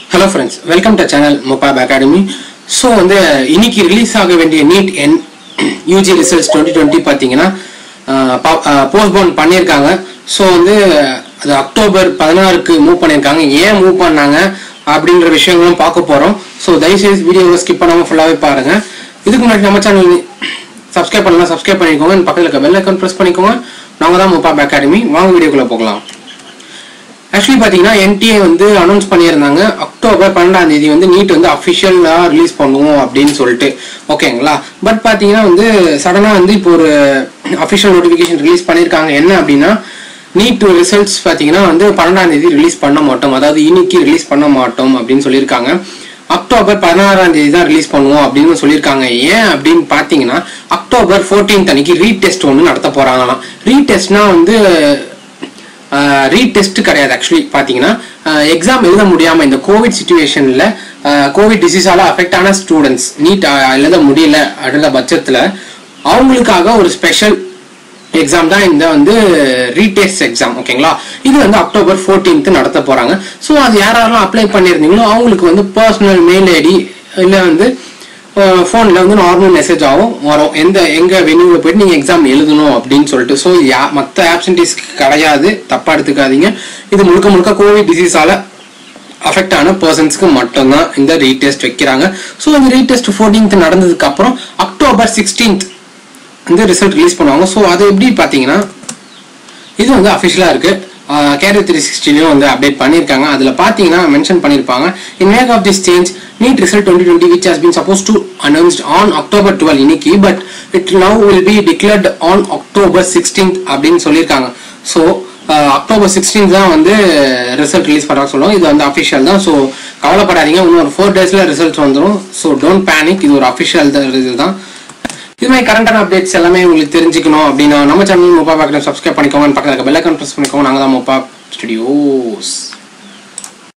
hello friends welcome to channel மொபாப் academy so வந்து இன்னைக்கு ரிலீஸ் ஆக வேண்டிய நீட் என் யூஜி ரிசல்ட்ஸ் டுவெண்ட்டி டுவெண்ட்டி பார்த்தீங்கன்னா போஸ்ட்போன் பண்ணியிருக்காங்க ஸோ வந்து அது அக்டோபர் பதினாறுக்கு மூவ் பண்ணியிருக்காங்க ஏன் மூவ் பண்ணாங்க அப்படின்ற விஷயங்களும் பார்க்க போகிறோம் ஸோ தயவுசெய்து வீடியோவை ஸ்கிப் பண்ணாமல் ஃபுல்லாகவே பாருங்கள் இதுக்கு முன்னாடி நம்ம சேனல் சப்ஸ்கிரைப் பண்ணலாம் சப்ஸ்கிரைப் பண்ணிக்கோங்க பக்கத்தில் இருக்க பெல் ஐக்கான் ப்ரெஸ் பண்ணிக்கோங்க நாங்கள் தான் மொபாப் அகாடமி வாங்க வீடியோக்குள்ளே போகலாம் ஆக்சுவலி பார்த்தீங்கன்னா என்டிஏ வந்து அனௌன்ஸ் பண்ணியிருந்தாங்க அக்டோபர் பன்னெண்டாம் தேதி வந்து நீட் வந்து அஃபிஷியலாக ரிலீஸ் பண்ணுவோம் அப்படின்னு சொல்லிட்டு ஓகேங்களா பட் பார்த்தீங்கன்னா வந்து சடனாக வந்து இப்போ ஒரு அஃபிஷியல் நோட்டிஃபிகேஷன் ரிலீஸ் பண்ணியிருக்காங்க என்ன அப்படின்னா நீட் ரிசல்ட்ஸ் பார்த்தீங்கன்னா வந்து பன்னெண்டாம் தேதி ரிலீஸ் பண்ண மாட்டோம் அதாவது இன்னைக்கு ரிலீஸ் பண்ண மாட்டோம் அப்படின்னு சொல்லியிருக்காங்க அக்டோபர் பதினாறாம் தேதி தான் ரிலீஸ் பண்ணுவோம் அப்படின்னு சொல்லியிருக்காங்க ஏன் அப்படின்னு பார்த்தீங்கன்னா அக்டோபர் ஃபோர்டீன்த் அன்னைக்கு ரீடெஸ்ட் ஒன்று நடத்த போறாங்களாம் ரீடெஸ்ட்னா வந்து ரீடெஸ்ட் கிடையாது ஆக்சுவலி பார்த்தீங்கன்னா எக்ஸாம் எழுத முடியாமல் இந்த கோவிட் சுச்சுவேஷனில் கோவிட் டிசீஸால அஃபெக்ட் ஆன ஸ்டூடெண்ட்ஸ் நீட் எழுத முடியல அடுத்த பட்சத்தில் அவங்களுக்காக ஒரு ஸ்பெஷல் எக்ஸாம் தான் இந்த வந்து ரீடெஸ்ட் எக்ஸாம் ஓகேங்களா இது வந்து அக்டோபர் ஃபோர்டீன்த் நடத்த போறாங்க ஸோ அது யாரெல்லாம் அப்ளை பண்ணியிருந்தீங்களோ அவங்களுக்கு வந்து பர்சனல் மெயில் ஐடி இல்லை வந்து ஃபோனில் வந்து நார்மல் மெசேஜ் ஆகும் வரும் எந்த எங்கே வென்யூவில் போயிட்டு நீங்கள் எக்ஸாம் எழுதணும் அப்படின்னு சொல்லிட்டு ஸோ யா மற்ற ஆப்சன்டீஸ்க்கு கிடையாது தப்பாக எடுத்துக்காதீங்க இது முழுக்க முழுக்க கோவிட் டிசீஸால அஃபெக்ட் ஆன பர்சன்ஸ்க்கு மட்டும்தான் இந்த ரீடெஸ்ட் வைக்கிறாங்க ஸோ இந்த ரீடெஸ்ட் ஃபோர்டீன்த் நடந்ததுக்கு அப்புறம் அக்டோபர் சிக்ஸ்டீன்த் வந்து ரிசல்ட் ரிலீஸ் பண்ணுவாங்க ஸோ அது எப்படி பார்த்தீங்கன்னா இது வந்து அஃபிஷியலாக இருக்கு கேரியர் த்ரீ சிக்ஸ்டிலையும் வந்து அப்டேட் பண்ணியிருக்காங்க அதில் பார்த்தீங்கன்னா மென்ஷன் பண்ணியிருப்பாங்க in make of this change NEET result twenty twenty which has been suppose to announced on October twelve இன்னைக்கு but it now will be declared on October sixteenth அப்படின்னு சொல்லியிருக்காங்க so October sixteen தான் வந்து result release பண்ணுறாங்க சொல்லுவோம் இது வந்து official தான் ஸோ கவலைப்படாதீங்க இன்னும் ஒரு ஃபோர் டேஸில் ரிசல்ட் வந்துடும் ஸோ டோன்ட் பேனிக் இது ஒரு அஃபிஷியல் இதுதான் இது மாதிரி கரண்டான அப்டேட்ஸ் எல்லாமே உங்களுக்கு தெரிஞ்சுக்கணும் அப்படின்னா நம்ம சேனல் மொபைல் பார்க்கணும் சப்ஸ்கிரைப் பண்ணிக்கோங்க பக்கத்தில் இருக்க பெல் ஐக்கான் ப்ரெஸ் பண்ணிக்கோங்க நாங்கள் தான் மொபைல் ஸ்டுடியோஸ்